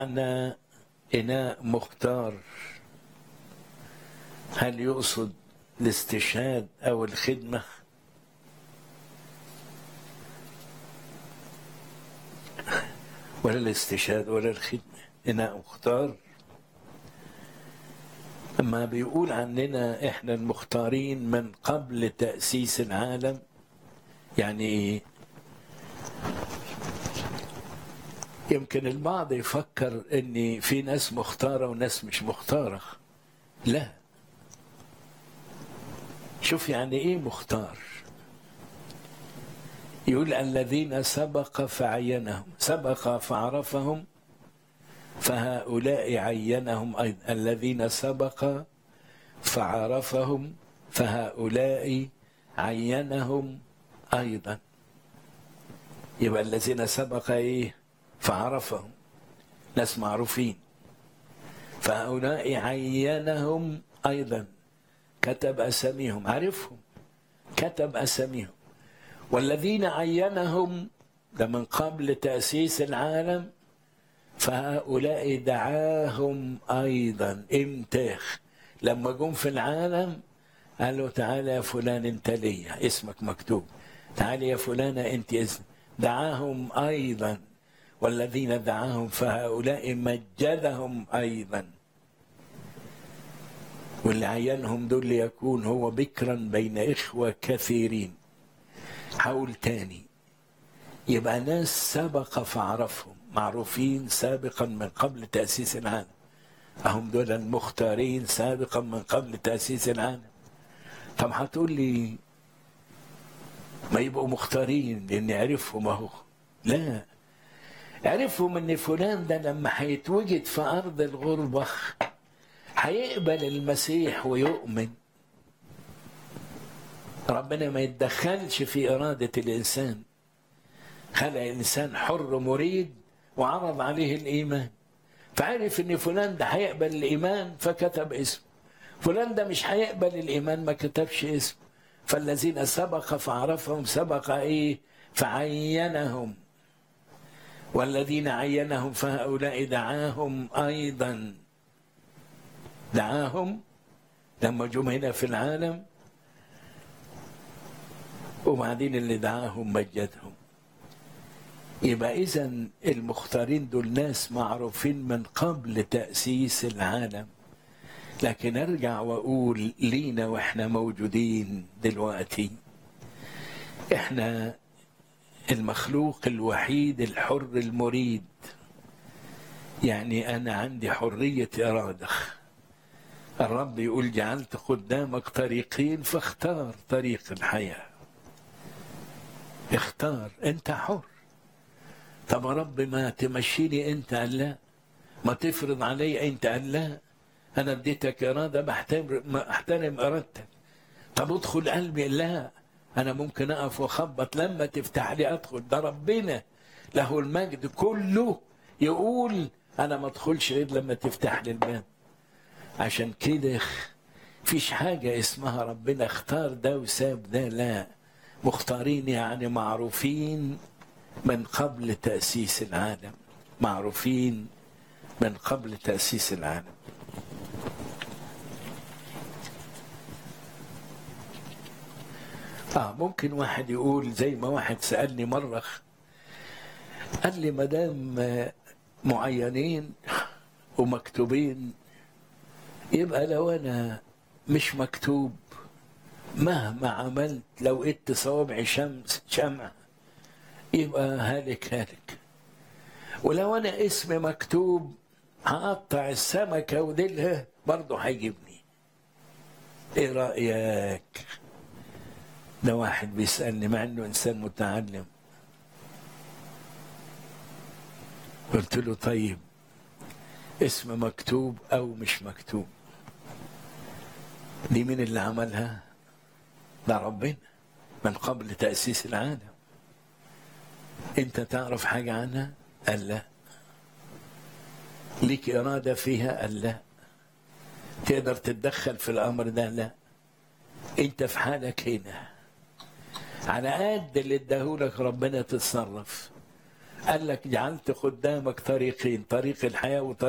أن إناء مختار هل يقصد الاستشهاد أو الخدمة ولا الاستشهاد ولا الخدمة إناء مختار لما بيقول عننا إحنا المختارين من قبل تأسيس العالم يعني إيه يمكن البعض يفكر ان في ناس مختاره وناس مش مختاره لا شوف يعني ايه مختار يقول الذين سبق فعينهم سبق فعرفهم فهؤلاء عينهم ايضا الذين سبق فعرفهم فهؤلاء عينهم ايضا يبقى الذين سبق ايه فعرفهم ناس معروفين فهؤلاء عينهم ايضا كتب اساميهم عرفهم كتب اساميهم والذين عينهم ده من قبل تاسيس العالم فهؤلاء دعاهم ايضا امتاخ لما جم في العالم قالوا تعالى يا فلان انت ليا اسمك مكتوب تعالى يا فلانة انت اسم دعاهم ايضا والذين دعاهم فهؤلاء مجدهم ايضا واللي عينهم دول ليكون هو بكرا بين اخوه كثيرين حول تاني يبقى ناس سبق فعرفهم معروفين سابقا من قبل تاسيس العالم هم دول المختارين سابقا من قبل تاسيس العالم طب هتقول لي ما يبقوا مختارين لان عرفهم اهو لا عرفهم ان فلان ده لما هيتوجد في ارض الغربه هيقبل المسيح ويؤمن ربنا ما يتدخلش في اراده الانسان خلق الانسان حر مريد وعرض عليه الايمان فعرف ان فلان ده هيقبل الايمان فكتب اسمه فلان ده مش هيقبل الايمان ما كتبش اسمه فالذين سبق فعرفهم سبق ايه فعينهم والذين عينهم فهؤلاء دعاهم ايضا دعاهم لما جم هنا في العالم وبعدين اللي دعاهم مجدهم يبقى اذا المختارين دول ناس معروفين من قبل تاسيس العالم لكن ارجع واقول لينا واحنا موجودين دلوقتي احنا المخلوق الوحيد الحر المريد يعني انا عندي حريه اراده الرب يقول جعلت قدامك طريقين فاختار طريق الحياه اختار انت حر طب يا رب ما تمشيني انت قال لا ما تفرض علي انت قال لا انا اديتك اراده بحترم احترم ارادتك طب ادخل قلبي لا انا ممكن اقف واخبط لما تفتح لي ادخل ده ربنا له المجد كله يقول انا ما ادخلش غير لما تفتح لي الباب عشان كده فيش حاجة اسمها ربنا اختار ده وساب ده لا مختارين يعني معروفين من قبل تأسيس العالم معروفين من قبل تأسيس العالم اه ممكن واحد يقول زي ما واحد سالني مره قال لي ما دام معينين ومكتوبين يبقى لو انا مش مكتوب مهما عملت لو ادت صوابعي شمس شمع يبقى هالك هالك ولو انا اسمي مكتوب هقطع السمكه وديلها برضه هيجيبني ايه رايك ده واحد بيسألني مع انه انسان متعلم قلت له طيب اسم مكتوب او مش مكتوب دي مين اللي عملها ده ربنا من قبل تأسيس العالم انت تعرف حاجة عنها قال لا ليك إرادة فيها قال لا تقدر تتدخل في الأمر ده لا انت في حالك هنا على قد اللي اداهولك ربنا تتصرف قال لك جعلت قدامك طريقين طريق الحياة وطريق